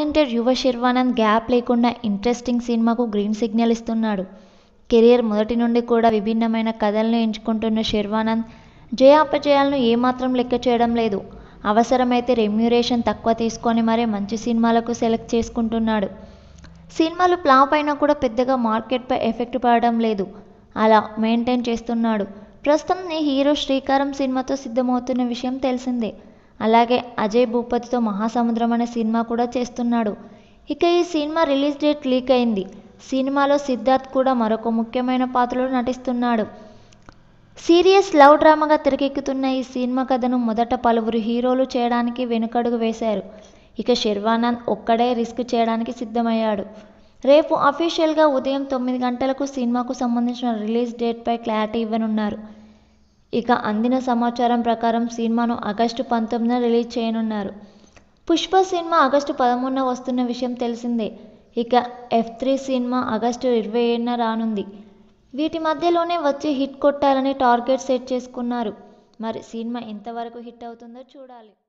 talented యువ Sharwanand gap లేకుండా interesting సినిమాకు గ్రీన్ సిగ్నల్ ఇస్తున్నాడు కెరియర్ మొదటి నుండి కూడా విభిన్నమైన కథలను ఎంచుకుంటున్న శర్వానంద్ జయాపజయాలను ఏమాత్రం లెక్క చేయడం లేదు అవసరమైతే రెమ్యూరేషన్ తక్కువ తీసుకొని మరీ మంచి సినిమాలకు సెలెక్ట్ చేసుకుంటున్నాడు సినిమాలు ఫ్లాప్ అయినా కూడా పెద్దగా మార్కెట్పై ఎఫెక్ట్ పడడం లేదు అలా మెయింటైన్ చేస్తున్నాడు ప్రస్తుతం ఈ హీరో శ్రీకారం సినిమాతో సిద్ధమవుతున్న విషయం తెలిసిందే అలాగే అజయ్ భూపతితో మహాసముద్రం అనే సినిమా కూడా చేస్తున్నాడు ఇక ఈ సినిమా రిలీజ్ డేట్ లీక్ అయింది సినిమాలో సిద్ధార్థ్ కూడా మరొక ముఖ్యమైన పాత్రలో నటిస్తున్నాడు సీరియస్ లవ్ డ్రామాగా తెరకెక్కుతున్న ఈ సినిమా కథను మొదట పలువురు హీరోలు చేయడానికి వెనుకడుగు వేశారు ఇక శర్వానంద్ ఒక్కడే రిస్క్ చేయడానికి సిద్ధమయ్యాడు రేపు అఫీషియల్గా ఉదయం తొమ్మిది గంటలకు సినిమాకు సంబంధించిన రిలీజ్ డేట్పై క్లారిటీ ఇవ్వనున్నారు ఇక అందిన సమాచారం ప్రకారం సినిమాను ఆగస్టు పంతొమ్మిదిన రిలీజ్ చేయనున్నారు పుష్ప సినిమా ఆగస్టు పదమూడున వస్తున్న విషయం తెలిసిందే ఇక ఎఫ్ త్రీ సినిమా ఆగస్టు ఇరవై ఏడున రానుంది వీటి మధ్యలోనే వచ్చి హిట్ కొట్టాలని టార్గెట్ సెట్ చేసుకున్నారు మరి సినిమా ఎంతవరకు హిట్ అవుతుందో చూడాలి